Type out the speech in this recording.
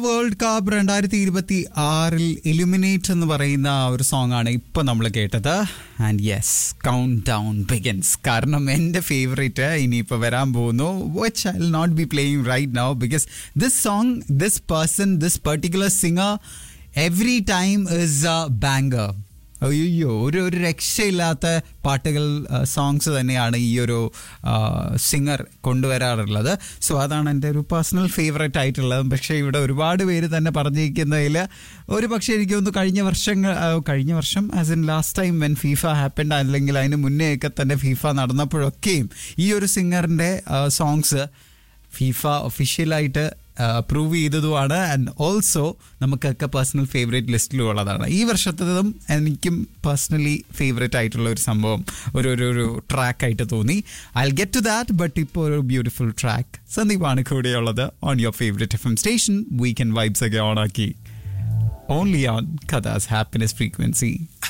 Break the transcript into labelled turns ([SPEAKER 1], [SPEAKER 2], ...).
[SPEAKER 1] world cup രണ്ടായിരത്തി ഇരുപത്തി ആറിൽ ഇലുമിനേറ്റ് എന്ന് പറയുന്ന ആ ഒരു സോങ് ആണ് ഇപ്പൊ നമ്മൾ കേട്ടത് and yes count down begins കാരണം എൻ്റെ ഫേവറേറ്റ് ഇനിയിപ്പോൾ വരാൻ പോകുന്നു which I not be playing right now because this song this person this particular singer every time is a banger അയ്യോ ഒരു ഒരു രക്ഷയില്ലാത്ത പാട്ടുകൾ സോങ്സ് തന്നെയാണ് ഈ ഒരു സിംഗർ കൊണ്ടുവരാറുള്ളത് സോ അതാണ് എൻ്റെ ഒരു പേഴ്സണൽ ഫേവറേറ്റ് ആയിട്ടുള്ളത് പക്ഷേ ഇവിടെ ഒരുപാട് പേര് തന്നെ പറഞ്ഞിരിക്കുന്നതിൽ ഒരു പക്ഷേ എനിക്ക് തോന്നുന്നു കഴിഞ്ഞ വർഷങ്ങൾ ആ, കഴിഞ്ഞ വർഷം as in last time when FIFA happened അല്ലെങ്കിൽ അതിന് മുന്നേയൊക്കെ തന്നെ ഫീഫ നടന്നപ്പോഴൊക്കെയും ഈ ഒരു സിംഗറിൻ്റെ സോങ്സ് ഫീഫ ഒഫീഷ്യലായിട്ട് അപ്രൂവ് ചെയ്തതുമാണ് ആൻഡ് ഓൾസോ നമുക്കൊക്കെ പേഴ്സണൽ ഫേവറേറ്റ് ലിസ്റ്റിലും ഉള്ളതാണ് ഈ വർഷത്തതും എനിക്കും പേഴ്സണലി ഫേവറേറ്റ് ആയിട്ടുള്ള ഒരു സംഭവം ഒരു ഒരു ഒരു ട്രാക്കായിട്ട് തോന്നി I get to that but ഇപ്പോൾ ഒരു ബ്യൂട്ടിഫുൾ ട്രാക്ക് സന്ദീപാണ് കൂടെയുള്ളത് on your favourite F M station weekend vibes ഒക്കെ ഓൺ ആക്കി ഓൺലി ഓൺ കഥാസ് ഹാപ്പിനെസ് ഫ്രീക്വൻസി